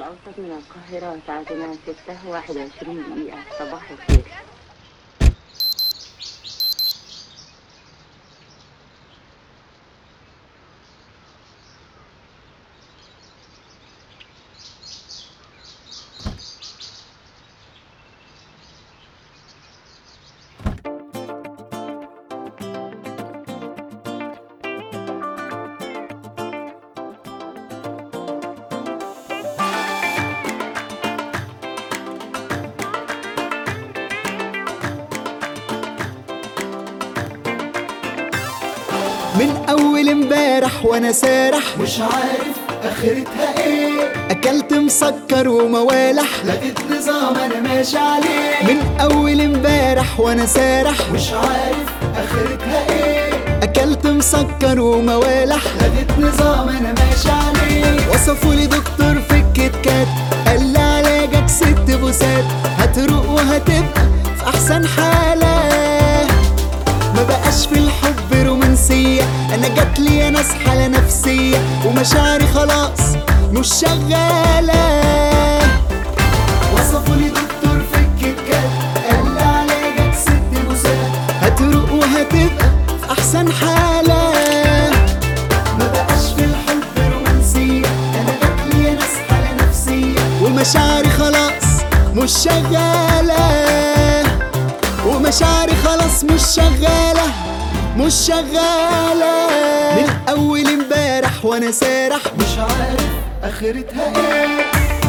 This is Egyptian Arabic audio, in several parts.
الأوسط من القاهرة ساعتنا 6 21 دقيقة صباح الخير من اول امبارح وانا سارح مش عارف اخرتها ايه اكلت مسكر وموالح لقيت نظام انا ماشي عليه من اول امبارح وانا سارح مش عارف اخرتها ايه اكلت مسكر وموالح لقيت نظام انا ماشي عليه وصفوا لي دكتور في الكيت كات قال لي علاجك ست بوسات هتروق وهتبقى في احسن حاله ما بقاش في الحب رومانسية أنا جات لي ناس حالة نفسية ومشاعري خلاص مش شغالة وصفوا لي دكتور في الكيت كات قال لي علاجك ست بوسات هتروق وهتبقى في أحسن حالة ما بقاش في الحب رومانسية انا جات لي ناس حالة نفسية ومشاعري خلاص مش شغالة ومشاعري خلاص مش شغالة مش شغالة من أول امبارح وأنا سارح مش عارف اخرتها ايه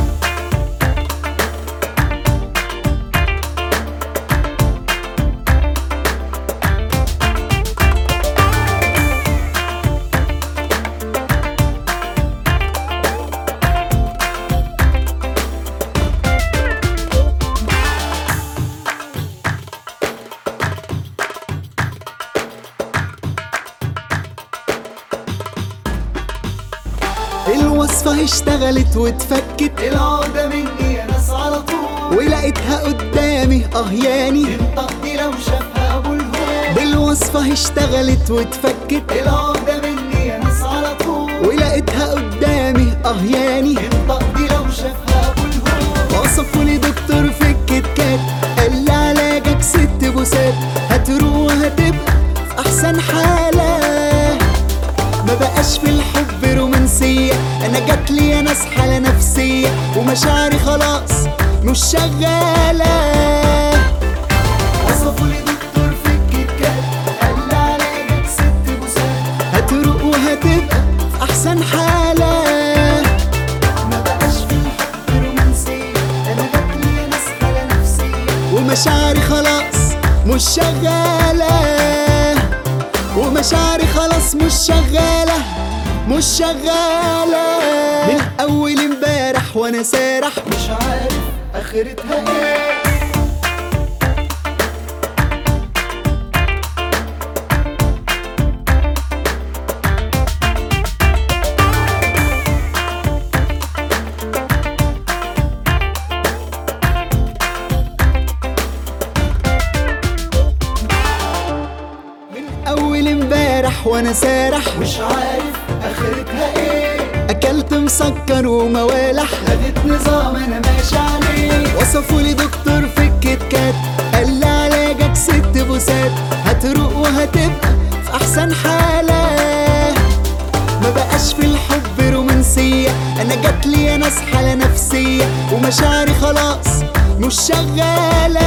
الوصفة اشتغلت واتفكت العقدة مني يا ناس على طول ولقيتها قدامي اه ياني ينطقني لو شافها ابو الهول بالوصفة اشتغلت واتفكت العقدة مني يا ناس على طول ولقيتها قدامي اه ياني ينطقني لو شافها ابو الهول وصفوا لي دكتور في الكيت كات قال لي علاجك ست بوسات هتروق وهتبقى في احسن حالة ما بقاش في الحب رومانسية انا جات لي ناس حالة نفسية ومشاعري خلاص مش شغالة وصفوا لي دكتور في الكيت كات قال لي علاجك ست بوسات هتروق وهتبقى في احسن حالة ما بقاش في الحب رومانسية انا جات لي ناس حالة نفسية ومشاعري خلاص مش شغالة ومشاعري خلاص مش شغالة مش شغالة من أول امبارح وأنا سارح مش عارف اخرتها ايه من أول امبارح وأنا سارح مش عارف اخرتها ايه أكلت مسكر وموالح لقيت نظام انا ماشي عليه وصفوا لي دكتور في الكيت كات قال لي علاجك ست بوسات هتروق وهتبقى في احسن حالة ما بقاش في الحب رومانسية انا جات لي ناس حالة نفسية ومشاعري خلاص مش شغالة